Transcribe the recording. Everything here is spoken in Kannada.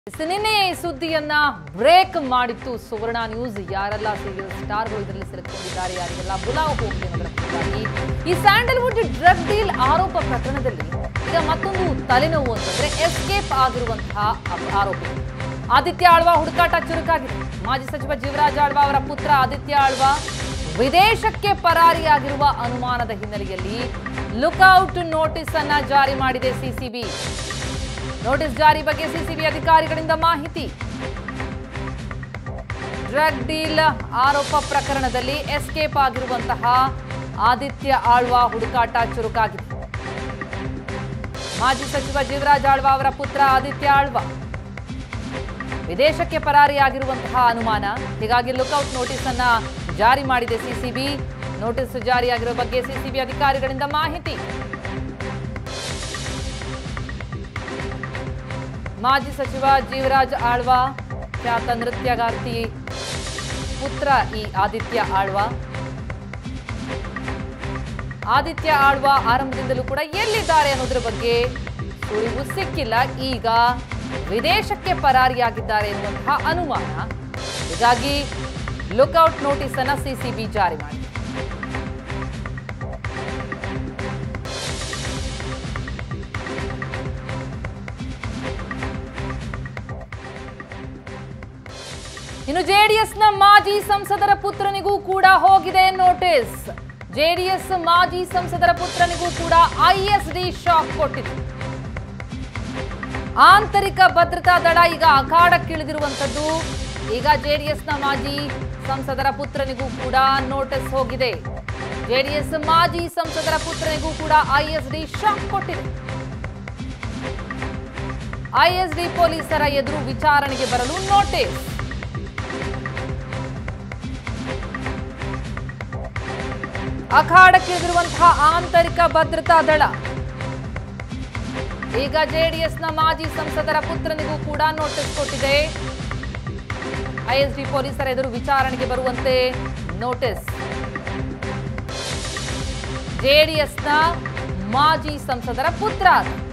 ಸೊ ನಿನ್ನೆ ಈ ಸುದ್ದಿಯನ್ನ ಬ್ರೇಕ್ ಮಾಡಿತ್ತು ಸುವರ್ಣ ನ್ಯೂಸ್ ಯಾರೆಲ್ಲ ಸೀರಿಯಲ್ ಸ್ಟಾರ್ಗಳು ಇದರಲ್ಲಿ ಸೇರಿಕೊಂಡಿದ್ದಾರೆ ಯಾರಿಗೆಲ್ಲ ಬುಲಾವ್ ಹೋಗಿದೆ ಅನ್ನೋದರ ಕುರಿತಾಗಿ ಈ ಸ್ಯಾಂಡಲ್ವುಡ್ ಡ್ರಗ್ ಡೀಲ್ ಆರೋಪ ಪ್ರಕರಣದಲ್ಲಿ ಈಗ ಮತ್ತೊಂದು ತಲೆನೋವು ಅಂತಂದ್ರೆ ಎಸ್ಕೇಪ್ ಆಗಿರುವಂತಹ ಆ- ಆರೋಪಿ ಆದಿತ್ಯ ಆಳ್ವ ಹುಡುಕಾಟ ಚುರುಕಾಗಿದೆ ಮಾಜಿ ಸಚಿವ ಜೀವರಾಜ್ ಆಳ್ವ ಅವರ ಪುತ್ರ ಆದಿತ್ಯ ಆಳ್ವ ವಿದೇಶಕ್ಕೆ ಪರಾರಿಯಾಗಿರುವ ಅನುಮಾನದ ಹಿನ್ನೆಲೆಯಲ್ಲಿ ಲುಕ್ಔಟ್ ನೋಟಿಸ್ ಅನ್ನ ಜಾರಿ ಮಾಡಿದೆ ಸಿಸಿಬಿ ನೋಟಿಸ್ ಜಾರಿ ಬಗ್ಗೆ ಸಿಸಿಬಿ ಅಧಿಕಾರಿಗಳಿಂದ ಮಾಹಿತಿ ಡ್ರಗ್ ಡೀಲ್ ಆರೋಪ ಪ್ರಕರಣದಲ್ಲಿ ಎಸ್ಕೇಪ್ ಆಗಿರುವಂತಹ ಆದಿತ್ಯ ಆಳ್ವ ಹುಡುಕಾಟ ಚುರುಕಾಗಿದೆ ಮಾಜಿ ಸಚಿವ ಜೀವರಾಜ್ ಆಳ್ವ ಅವರ ಪುತ್ರ ಆದಿತ್ಯ ಆಳ್ವ ವಿದೇಶಕ್ಕೆ ಪರಾರಿಯಾಗಿರುವಂತಹ ಅನುಮಾನ ಹೀಗಾಗಿ ಲುಕ್ಔಟ್ ನೋಟಿಸ್ ಅನ್ನ ಜಾರಿ ಮಾಡಿದೆ ಸಿಸಿಬಿ ನೋಟಿಸ್ ಜಾರಿಯಾಗಿರುವ ಬಗ್ಗೆ ಸಿಸಿಬಿ ಅಧಿಕಾರಿಗಳಿಂದ ಮಾಹಿತಿ ಮಾಜಿ ಸಚಿವ ಜೀವರಾಜ್ ಆಳ್ವ ಖ್ಯಾತ ನೃತ್ಯಗಾರ್ತಿ ಪುತ್ರ ಈ ಆದಿತ್ಯ ಆಳ್ವ ಆದಿತ್ಯ ಆಳ್ವ ಆರಂಭದಿಂದಲೂ ಕೂಡ ಎಲ್ಲಿದ್ದಾರೆ ಅನ್ನೋದ್ರ ಬಗ್ಗೆ ಸುಳಿವು ಸಿಕ್ಕಿಲ್ಲ ಈಗ ವಿದೇಶಕ್ಕೆ ಪರಾರಿಯಾಗಿದ್ದಾರೆ ಎನ್ನುವಂತಹ ಅನುಮಾನ ಹೀಗಾಗಿ ಲುಕ್ಔಟ್ ನೋಟಿಸ್ ಅನ್ನ ಸಿಸಿಬಿ ಜಾರಿ ಮಾಡಿದೆ ಇನ್ನು ಜೆಡಿಎಸ್ನ ಮಾಜಿ ಸಂಸದರ ಪುತ್ರನಿಗೂ ಕೂಡ ಹೋಗಿದೆ ನೋಟಿಸ್ ಜೆಡಿಎಸ್ ಮಾಜಿ ಸಂಸದರ ಪುತ್ರನಿಗೂ ಕೂಡ ಐಎಸ್ಡಿ ಶಾಕ್ ಕೊಟ್ಟಿದೆ ಆಂತರಿಕ ಭದ್ರತಾ ದಳ ಈಗ ಅಖಾಡಕ್ಕಿಳಿದಿರುವಂತದ್ದು ಈಗ ಜೆಡಿಎಸ್ನ ಮಾಜಿ ಸಂಸದರ ಪುತ್ರನಿಗೂ ಕೂಡ ನೋಟಿಸ್ ಹೋಗಿದೆ ಜೆಡಿಎಸ್ ಮಾಜಿ ಸಂಸದರ ಪುತ್ರನಿಗೂ ಕೂಡ ಐಎಸ್ಡಿ ಶಾಕ್ ಕೊಟ್ಟಿದೆ ಐಎಸ್ಡಿ ಪೊಲೀಸರ ಎದುರು ವಿಚಾರಣೆಗೆ ಬರಲು ನೋಟಿಸ್ ಅಖಾಡಕ್ಕಿಳಿದಿರುವಂತಹ ಆಂತರಿಕ ಭದ್ರತಾ ದಳ ಈಗ ಜೆಡಿಎಸ್ನ ಮಾಜಿ ಸಂಸದರ ಪುತ್ರನಿಗೂ ಕೂಡ ನೋಟಿಸ್ ಕೊಟ್ಟಿದೆ ಐಎಸ್ಡಿ ಪೊಲೀಸರ ಎದುರು ವಿಚಾರಣೆಗೆ ಬರುವಂತೆ ನೋಟಿಸ್ ಜೆಡಿಎಸ್ನ ಮಾಜಿ ಸಂಸದರ ಪುತ್ರ ಆತ.